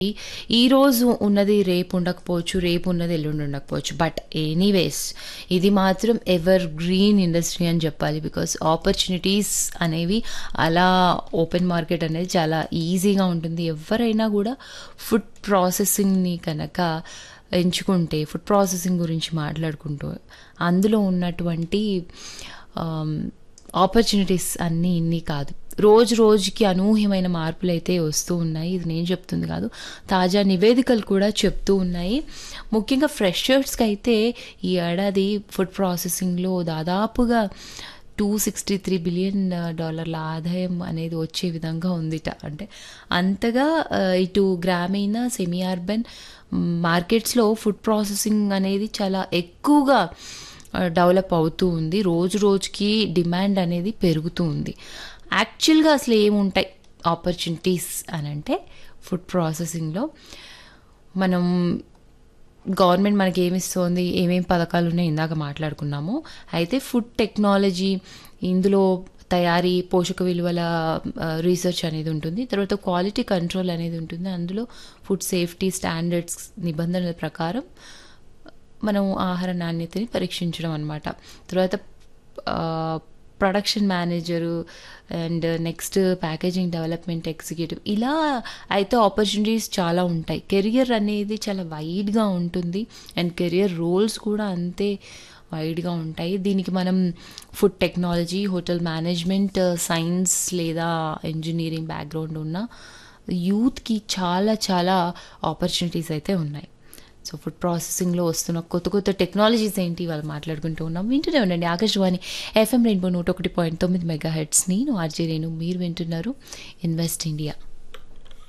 ఈరోజు ఉన్నది రేపు ఉండకపోవచ్చు రేపు ఉన్నది ఎల్లుండి ఉండకపోవచ్చు బట్ ఎనీవేస్ ఇది మాత్రం ఎవర్ గ్రీన్ ఇండస్ట్రీ అని చెప్పాలి బికాస్ ఆపర్చునిటీస్ అనేవి అలా ఓపెన్ మార్కెట్ అనేది చాలా ఈజీగా ఉంటుంది ఎవరైనా కూడా ఫుడ్ ప్రాసెసింగ్ని కనుక ఎంచుకుంటే ఫుడ్ ప్రాసెసింగ్ గురించి మాట్లాడుకుంటూ అందులో ఉన్నటువంటి ఆపర్చునిటీస్ అన్నీ ఇన్ని కాదు రోజు రోజుకి అనూహ్యమైన మార్పులు అయితే వస్తూ ఉన్నాయి ఇది నేను చెప్తుంది కాదు తాజా నివేదికలు కూడా చెప్తూ ఉన్నాయి ముఖ్యంగా ఫ్రెషర్స్కి అయితే ఈ ఏడాది ఫుడ్ ప్రాసెసింగ్లో దాదాపుగా టూ సిక్స్టీ త్రీ బిలియన్ డాలర్ల ఆదాయం అనేది వచ్చే విధంగా ఉందిట అంటే అంతగా ఆ, ఇటు గ్రామీణ సెమీ అర్బన్ మార్కెట్స్లో ఫుడ్ ప్రాసెసింగ్ అనేది చాలా ఎక్కువగా డెవలప్ అవుతూ ఉంది రోజు రోజుకి డిమాండ్ అనేది పెరుగుతూ ఉంది యాక్చువల్గా అసలు ఏముంటాయి ఆపర్చునిటీస్ అని అంటే ఫుడ్ ప్రాసెసింగ్లో మనం గవర్నమెంట్ మనకి ఏమి ఇస్తుంది ఏమేమి పథకాలు ఉన్నాయి ఇందాక మాట్లాడుకున్నాము అయితే ఫుడ్ టెక్నాలజీ ఇందులో తయారీ పోషక విలువల ఆ, రీసెర్చ్ అనేది ఉంటుంది తర్వాత క్వాలిటీ కంట్రోల్ అనేది ఉంటుంది అందులో ఫుడ్ సేఫ్టీ స్టాండర్డ్స్ నిబంధనల ప్రకారం మనం ఆహార నాణ్యతని పరీక్షించడం అనమాట తర్వాత production manager and next packaging development executive ఇలా అయితే ఆపర్చునిటీస్ చాలా ఉంటాయి కెరియర్ అనేది చాలా వైడ్గా ఉంటుంది అండ్ కెరియర్ రోల్స్ కూడా అంతే వైడ్గా ఉంటాయి దీనికి మనం food technology hotel management science లేదా ఇంజనీరింగ్ బ్యాక్గ్రౌండ్ ఉన్న యూత్కి చాలా చాలా ఆపర్చునిటీస్ అయితే ఉన్నాయి సో ఫుడ్ ప్రాసెసింగ్లో వస్తున్న కొత్త కొత్త టెక్నాలజీస్ ఏంటి వాళ్ళు మాట్లాడుకుంటూ ఉన్నాం వింటూనే ఉండండి ఆకాశవాణి ఎఫ్ఎం రెయిన్బో నూట ఒకటి పాయింట్ తొమ్మిది మెగా హెడ్స్ నేను ఆర్జే రేణు మీరు వింటున్నారు ఇన్వెస్ట్ ఇండియా